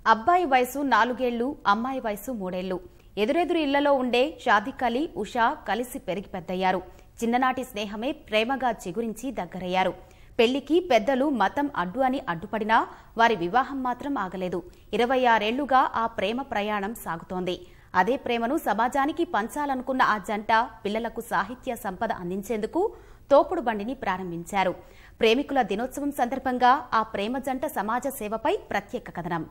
అబ్బాయి వయసు నాలుగేళ్లు అమ్మాయి వయసు మూడేళ్లు ఎదురెదురు ఇళ్లలో ఉండే షాదిక్ అలీ ఉషా కలిసి పెరిగి పెద్దయ్యారు చిన్ననాటి స్నేహమే ప్రేమగా చిగురించి దగ్గరయ్యారు పెళ్లికి పెద్దలు మతం అడ్డు అని అడ్డుపడినా వారి వివాహం మాత్రం ఆగలేదు ఇరవై ఆరేళ్లుగా ఆ ప్రేమ ప్రయాణం సాగుతోంది అదే ప్రేమను సమాజానికి పంచాలనుకున్న ఆ జంట పిల్లలకు సాహిత్య సంపద అందించేందుకు తోపుడు బండిని ప్రారంభించారు ప్రేమికుల దినోత్సవం సందర్భంగా ఆ ప్రేమ జంట సమాజ సేవపై ప్రత్యేక కథనం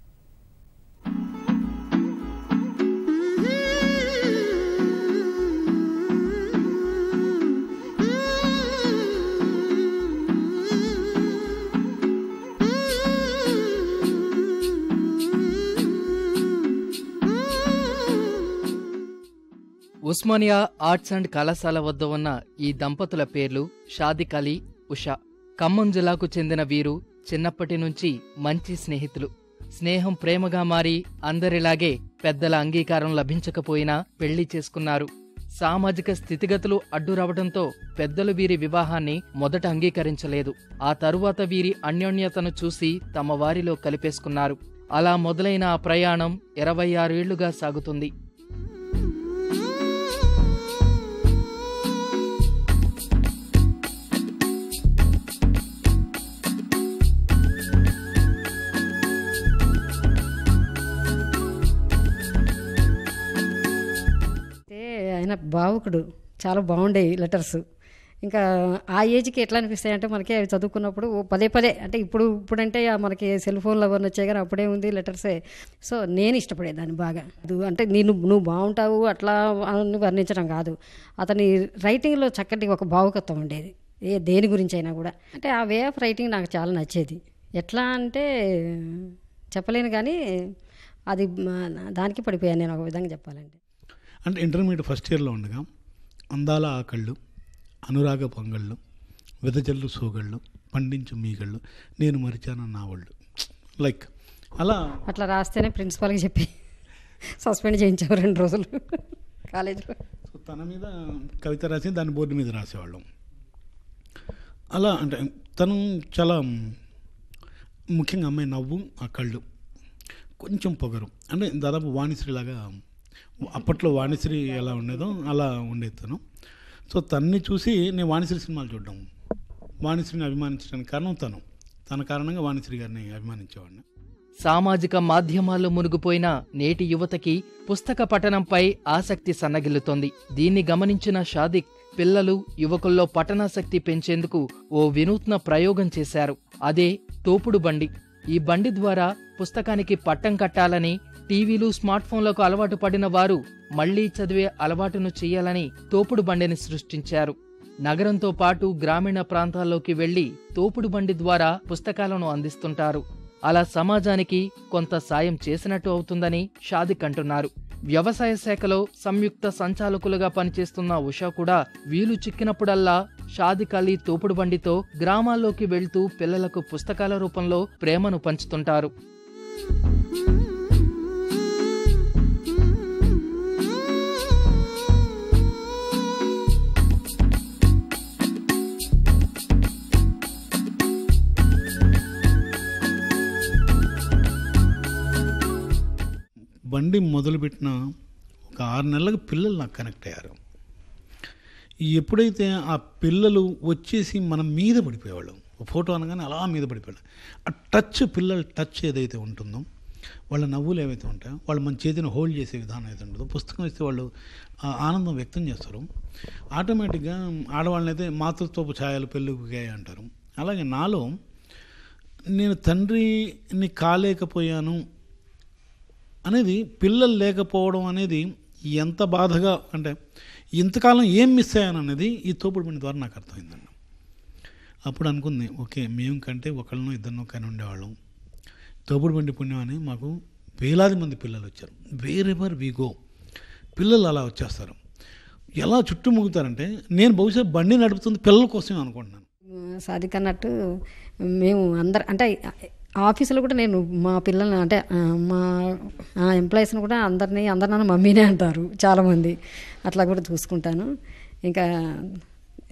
ఉస్మానియా ఆర్ట్స్ అండ్ కళాశాల వద్ద ఉన్న ఈ దంపతుల పేర్లు షాదిక్ అలీ ఉషా ఖమ్మం జిల్లాకు చెందిన వీరు చిన్నప్పటి నుంచి మంచి స్నేహితులు స్నేహం ప్రేమగా మారి అందరిలాగే పెద్దల అంగీకారం లభించకపోయినా పెళ్లి చేసుకున్నారు సామాజిక స్థితిగతులు అడ్డురవడంతో పెద్దలు వీరి వివాహాన్ని మొదట అంగీకరించలేదు ఆ తరువాత వీరి అన్యోన్యతను చూసి తమ వారిలో కలిపేసుకున్నారు అలా మొదలైన ఆ ప్రయాణం ఇరవై ఆరేళ్లుగా సాగుతుంది అయితే ఆయన భావుకుడు చాలా బాగుండేవి లెటర్స్ ఇంకా ఆ ఏజ్కి ఎట్లా అనిపిస్తాయి అంటే మనకి అవి చదువుకున్నప్పుడు ఓ పదే పదే అంటే ఇప్పుడు ఇప్పుడంటే ఆ మనకి సెల్ ఫోన్లు అవన్నీ వచ్చాయి కానీ అప్పుడే ఉంది లెటర్సే సో నేను ఇష్టపడేదాన్ని బాగా అది అంటే నేను నువ్వు బాగుంటావు అట్లా అని వర్ణించడం కాదు అతని రైటింగ్లో చక్కటి ఒక భావుకత్వం ఉండేది ఏ దేని గురించి అయినా కూడా అంటే ఆ వే ఆఫ్ రైటింగ్ నాకు చాలా నచ్చేది ఎట్లా అంటే చెప్పలేను కానీ అది మా- దానికి పడిపోయాను నేను ఒక విధంగా చెప్పాలంటే అంటే ఇంటర్మీడియట్ ఫస్ట్ ఇయర్లో ఉండగా అందాల ఆకళ్ళు అనురాగ పొంగళ్ళు వెదజల్లు సోగళ్ళు పండించు మీగళ్ళు నేను మరిచాను నా వాళ్ళు లైక్ అలా అట్లా రాస్తేనే ప్రిన్సిపాల్కి చెప్పి సస్పెండ్ చేయించావు రెండు రోజులు కాలేజీలో సో తన మీద కవిత రాసి దాని బోర్డు మీద రాసేవాళ్ళం అలా అంటే తను చాలా ముఖ్యంగా అమ్మాయి నవ్వు ఆ కళ్ళు కొంచెం పొగరు అంటే దాదాపు వాణిశ్రీలాగా అప్పట్లో వాణిశ్రీ ఎలా ఉండేదో అలా ఉండేది తను సో తన్ని చూసి నేను వాణిశ్రీ సినిమాలు చూడడం వాణిశ్రీని అభిమానించడానికి కారణం తను తన కారణంగా వాణిశ్రీ గారిని అభిమానించేవాడిని సామాజిక మాధ్యమాల్లో మునిగిపోయిన నేటి యువతకి పుస్తక పఠనంపై ఆసక్తి సన్నగిల్లుతోంది దీన్ని గమనించిన షాదిక్ పిల్లలు యువకుల్లో పఠనాసక్తి పెంచేందుకు ఓ వినూత్న ప్రయోగం చేశారు అదే తోపుడు బండి ఈ బండి ద్వారా పుస్తకానికి పట్టం కట్టాలని టీవీలు స్మార్ట్ ఫోన్లకు అలవాటు పడిన వారు మళ్లీ చదివే అలవాటును చేయాలని తోపుడు బండిని సృష్టించారు నగరంతో పాటు గ్రామీణ ప్రాంతాల్లోకి వెళ్లి తోపుడు బండి ద్వారా పుస్తకాలను అందిస్తుంటారు అలా సమాజానికి కొంత సాయం చేసినట్టు అవుతుందని షాదిక్ అంటున్నారు వ్యవసాయ శాఖలో సంయుక్త సంచాలకులుగా పనిచేస్తున్న ఉషా కూడా వీలు చిక్కినప్పుడల్లా షాదిక్ అలీ తోపుడు బండితో గ్రామాల్లోకి వెళ్తూ పిల్లలకు పుస్తకాల రూపంలో ప్రేమను పంచుతుంటారు బండి మొదలుపెట్టిన ఒక ఆరు నెలలకు పిల్లలు నాకు కనెక్ట్ అయ్యారు ఎప్పుడైతే ఆ పిల్లలు వచ్చేసి మనం మీద పడిపోయేవాళ్ళు ఒక ఫోటో అనగానే అలా మీద పడిపోయాడు ఆ టచ్ పిల్లల టచ్ ఏదైతే ఉంటుందో వాళ్ళ నవ్వులు ఏవైతే ఉంటాయో వాళ్ళు మన చేతిని హోల్డ్ చేసే విధానం ఏదైతే ఉంటుందో పుస్తకం ఇస్తే వాళ్ళు ఆ ఆనందం వ్యక్తం చేస్తారు ఆటోమేటిక్గా ఆడవాళ్ళని అయితే మాతృత్వపు ఛాయలు పెళ్ళిగాయి అంటారు అలాగే నాలో నేను తండ్రిని కాలేకపోయాను అనేది పిల్లలు లేకపోవడం అనేది ఎంత బాధగా అంటే ఇంతకాలం ఏం మిస్ అయ్యాను అనేది ఈ తోపుడు బండి ద్వారా నాకు అర్థమైందండి అప్పుడు అనుకుంది ఓకే మేము కంటే ఒకళ్ళనో ఇద్దరినో కానీ ఉండేవాళ్ళం తోపుడు బండి పుణ్యం అని మాకు వేలాది మంది పిల్లలు వచ్చారు వేరెవర్ వి గో పిల్లలు అలా వచ్చేస్తారు ఎలా చుట్టుముగుతారంటే నేను బహుశా బండి నడుపుతుంది పిల్లల కోసమే అనుకుంటున్నాను సాదిక్ అన్నట్టు మేము అందరు అంటే ఆఫీసులో కూడా నేను మా పిల్లల్ని అంటే ఆ, మా ఎంప్లాయీస్ని కూడా అందరినీ అందరు నన్ను మమ్మీనే అంటారు చాలామంది అట్లా కూడా చూసుకుంటాను ఇంకా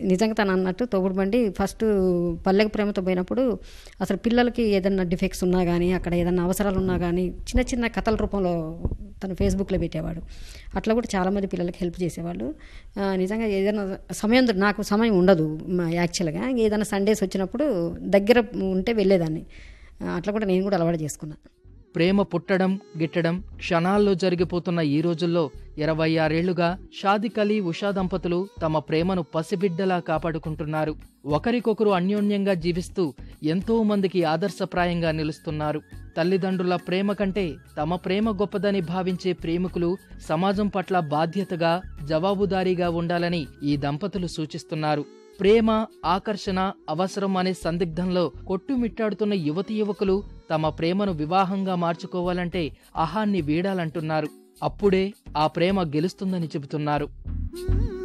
నిజంగా తను అన్నట్టు తోపుడు బండి ఫస్ట్ పల్లెకి ప్రేమతో పోయినప్పుడు అసలు పిల్లలకి ఏదన్నా డిఫెక్ట్స్ ఉన్నా కానీ అక్కడ ఏదన్నా అవసరాలు ఉన్నా కానీ చిన్న చిన్న కథల రూపంలో తను ఫేస్బుక్లో పెట్టేవాడు అట్లా కూడా చాలామంది పిల్లలకి హెల్ప్ చేసేవాళ్ళు ఆ, నిజంగా ఏదైనా సమయం దొ- నాకు సమయం ఉండదు మ- యాక్చువల్గా ఏదైనా సండేస్ వచ్చినప్పుడు దగ్గర ఉంటే వెళ్ళేదాన్ని ఆ, అట్లా కూడా నేను కూడా అలవాటు చేసుకున్నాను ప్రేమ పుట్టడం గిట్టడం క్షణాల్లో జరిగిపోతున్న ఈ రోజుల్లో ఇరవై ఆరేళ్లుగా షాదిక్ అలీ ఉషా దంపతులు తమ ప్రేమను పసిబిడ్డలా కాపాడుకుంటున్నారు ఒకరికొకరు అన్యోన్యంగా జీవిస్తూ ఎంతో మందికి ఆదర్శప్రాయంగా నిలుస్తున్నారు తల్లిదండ్రుల ప్రేమ కంటే తమ ప్రేమ గొప్పదని భావించే ప్రేమికులు సమాజం పట్ల బాధ్యతగా జవాబుదారీగా ఉండాలని ఈ దంపతులు సూచిస్తున్నారు ప్రేమ ఆకర్షణ అవసరం అనే సందిగ్ధంలో కొట్టుమిట్టాడుతున్న యువతి యువకులు తమ ప్రేమను వివాహంగా మార్చుకోవాలంటే అహాన్ని వీడాలంటున్నారు అప్పుడే ఆ ప్రేమ గెలుస్తుందని చెబుతున్నారు